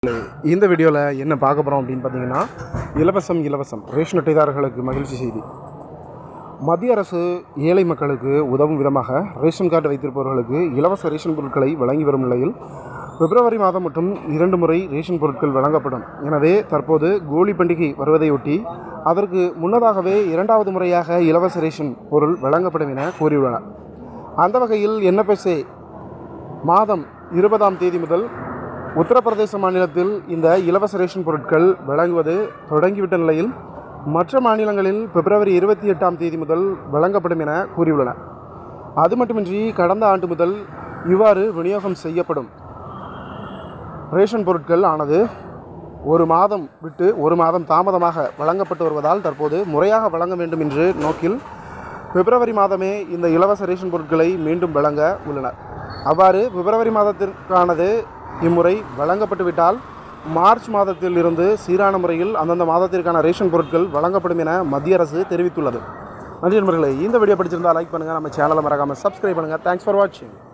இந்த வீடியோவில் என்ன பார்க்க போகிறோம் அப்படின்னு பார்த்தீங்கன்னா இலவசம் இலவசம் ரேஷன் அட்டைதாரர்களுக்கு மகிழ்ச்சி செய்தி மத்திய அரசு ஏழை மக்களுக்கு உதவும் விதமாக ரேஷன் கார்டு வைத்திருப்பவர்களுக்கு இலவச ரேஷன் பொருட்களை வழங்கி வரும் நிலையில் பிப்ரவரி மாதம் மட்டும் இரண்டு முறை ரேஷன் பொருட்கள் வழங்கப்படும் எனவே தற்போது கோலி பண்டிகை வருவதையொட்டி அதற்கு முன்னதாகவே இரண்டாவது முறையாக இலவச ரேஷன் பொருள் வழங்கப்படும் என கூறியுள்ளனர் அந்த வகையில் என்எஃப்எஸ்ஏ மாதம் இருபதாம் தேதி முதல் உத்தரப்பிரதேச மாநிலத்தில் இந்த இலவச ரேஷன் பொருட்கள் வழங்குவது தொடங்கிவிட்ட நிலையில் மற்ற மாநிலங்களில் பிப்ரவரி இருபத்தி எட்டாம் தேதி முதல் வழங்கப்படும் என கூறியுள்ளன அது மட்டுமின்றி கடந்த ஆண்டு முதல் இவ்வாறு விநியோகம் செய்யப்படும் ரேஷன் பொருட்கள் ஆனது ஒரு மாதம் விட்டு ஒரு மாதம் தாமதமாக வழங்கப்பட்டு வருவதால் தற்போது முறையாக வழங்க வேண்டும் என்று நோக்கில் பிப்ரவரி மாதமே இந்த இலவச ரேஷன் பொருட்களை மீண்டும் வழங்க உள்ளனர் அவ்வாறு பிப்ரவரி மாதத்திற்கானது இம்முறை வழங்கப்பட்டுவிட்டால் மார்ச் மாதத்தில் இருந்து சீரான முறையில் அந்தந்த மாதத்திற்கான ரேஷன் பொருட்கள் வழங்கப்படும் என மத்திய அரசு தெரிவித்துள்ளது நன்றி நண்பர்களே இந்த வீடியோ பிடிச்சிருந்தால் லைக் பண்ணுங்கள் நம்ம சேனலை மறக்காமல் சப்ஸ்கிரைப் பண்ணுங்கள் தேங்க்ஸ் ஃபார் வாட்சிங்